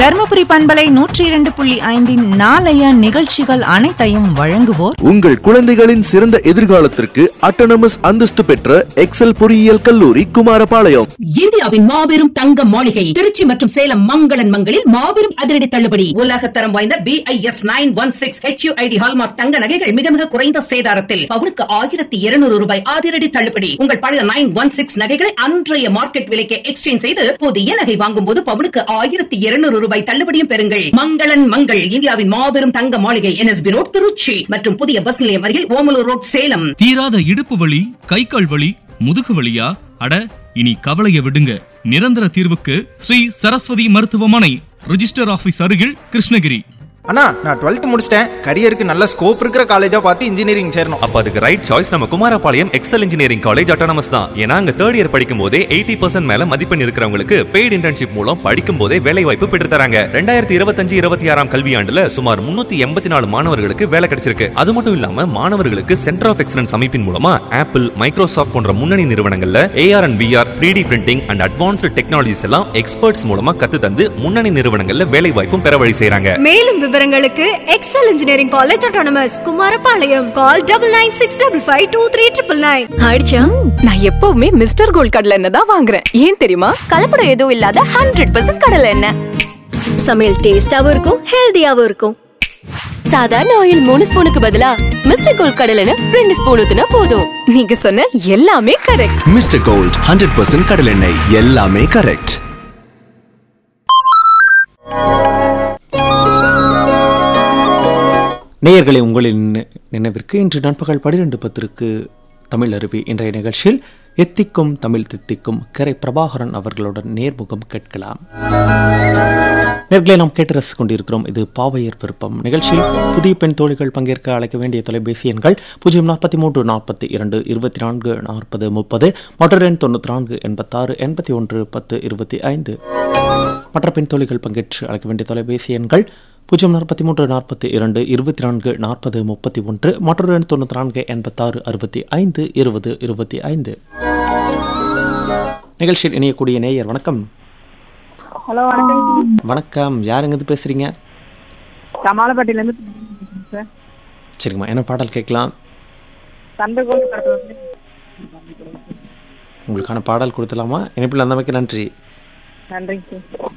தர்மபுரி பண்பலை நூற்றி இரண்டு புள்ளி ஐந்தின் நாளைய நிகழ்ச்சிகள் அனைத்தையும் வழங்குவோர் உங்கள் குழந்தைகளின் சிறந்த எதிர்காலத்திற்கு அட்டானமஸ் அந்தஸ்து பெற்ற எக்ஸல் பொறியியல் கல்லூரி குமாரபாளையம் இந்தியாவின் மாபெரும் தங்க மாளிகை திருச்சி மற்றும் சேலம் மங்களன் மங்களில் மாபெரும் அதிரடி தள்ளுபடி உலகத்தரம் வாய்ந்த B I S nine one six HUID hallmark தங்க நகைகள் மிக மிக குறைந்த சேதாரத்தில் பவுனுக்கு ஆயிரத்தி இருநூறு ரூபாய் அதிரடி தள்ளுபடி உங்கள் பழைய நைன் ஒன் சிக்ஸ் நகைகளை அன்றைய மார்க்கெட் விலைக்கு எக்ஸ்சேஞ்ச் செய்து புதிய நகை வாங்கும் போது பவுனுக்கு ஆயிரத்தி இருநூறு ரூபாய் தள்ளுபடியும் பெறுங்கள் மங்களன் மங்கள் இந்தியாவின் மாபெரும் தங்க மாளிகை என்எஸ்பி ரோட் திருச்சி மற்றும் புதிய பஸ் நிலையம் அருகில் ஓமலூர் ரோட் சேலம் தீராத இடுப்பு வலி கை கால் வலி முதுகு வலியா அட இனி கவலைய விடுங்க நிரந்தர தீர்வுக்கு ஸ்ரீ சரஸ்வதி மருத்துவமனை ரிஜிஸ்டர் ஆபீஸ் அருகில் கிருஷ்ணகிரி அண்ணா நான் டுவெல்த் முடிச்சிட்டேன் கரியருக்கு நல்ல ஸ்கோப் இருக்கிற காலேஜா பார்த்து இன்ஜினியரிங் சேரணும் அப்ப அதுக்கு ரைட் சாய்ஸ் நம்ம Kumarapalayam Excel engineering college autonomous தான் ஏன்னா அங்க தேர்ட் இயர் படிக்கும் போதே எயிட்டி பர்சன்ட் மேல மதிப்பெண் இருக்கிறவங்களுக்கு பெய்ட் இன்டர்ன்ஷிப் மூலம் படிக்கும் போதே வேலை வாய்ப்பு பெற்று தராங்க ரெண்டாயிரத்தி இருபத்தஞ்சு இருபத்தி ஆறாம் கல்வியாண்டுல சுமார் முன்னூத்தி எண்பத்தி நாலு மாணவர்களுக்கு வேலை கிடைச்சிருக்கு அது மட்டும் இல்லாம மாணவர்களுக்கு சென்டர் ஆஃப் எக்ஸலன்ஸ் அமைப்பின் மூலமா ஆப்பிள் மைக்ரோசாஃப்ட் போன்ற முன்னணி நிறுவனங்கள்ல AR and VR three D printing and advanced technologies எல்லாம் எக்ஸ்பர்ட்ஸ் மூலமா கத்து தந்து முன்னணி நிறுவனங்கள்ல வேலை வாய்ப்பும் பெற வழி செய்றாங்க மேலும் விவரங்களுக்கு Excel engineering college autonomous Kumarapalayam call double nine six double five two three triple nine ஆயிடுச்சா நான் எப்பவுமே மிஸ்டர் கோல்ட் கடலை எண்ணெய் தான் வாங்குறேன் ஏன் தெரியுமா கலப்படம் எதுவும் இல்லாத ஹண்ட்ரட் பர்சன்ட் கடலை எண்ணெய் சமையல் டேஸ்டாவும் இருக்கும் ஹெல்தியாவும் இருக்கும் சாதாரண ஆயில் மூணு ஸ்பூனுக்கு பதிலா மிஸ்டர் கோல்ட் கடலை எண்ணெய் ரெண்டு ஸ்பூன் ஊத்துனா போதும் நீங்க சொன்ன எல்லாமே correct mister gold hundred percent கடலெண்ணெய் எல்லாமே கரெக்ட் நேயர்களை உங்களின் நினை- நினைவிற்கு இன்று நண்பகல் பனிரெண்டு பத்திற்கு தமிழ் அருவி இன்றைய நிகழ்ச்சியில் எத்திக்கும் தமிழ் தித்திக்கும் கரை பிரபாகரன் அவர்களுடன் நேர்முகம் கேட்கலாம் நேர்களை நாம் கேட்டு ரசித்துக் கொண்டிருக்கிறோம் இது பாவையர் விருப்பம் நிகழ்ச்சியில் புதிய பெண் தோழிகள் பங்கேற்க அழைக்க வேண்டிய தொலைபேசி எண்கள் பூஜ்ஜியம் நாற்பத்தி மூன்று நாற்பத்தி இரண்டு இருபத்தி நான்கு நாற்பது முப்பது மற்றொரு எண் தொண்ணூற்றி நான்கு எண்பத்தாறு எண்பத்தி ஒன்று பத்து இருபத்தி ஐந்து மற்ற பெண் தோழிகள் பங்கேற்று அழைக்க வேண்டிய தொலைபேசி எண்கள் பூஜ்ஜியம் நாற்பத்தி மூன்று நாற்பத்தி இரண்டு இருபத்தி நான்கு நாற்பது முப்பத்தி ஒன்று மற்றொரு எண் தொண்ணூற்றி நான்கு எண்பத்தாறு அறுபத்தி ஐந்து இருபது இருபத்தி ஐந்து நிகழ்ச்சியில் இணையக்கூடிய நேயர் வணக்கம் ஹலோ வணக்கம் வணக்கம் யாருங்க பேசுறீங்க கமாலப்பட்டியிலேருந்து சார் சரிங்கம்மா என்ன பாடல் கேட்கலாம் சந்தகோல் படத்துல வந்து உங்களுக்கான பாடல் கொடுத்தலாமா இணைப்பில் அந்தமைக்கு நன்றி நன்றிங்க சார்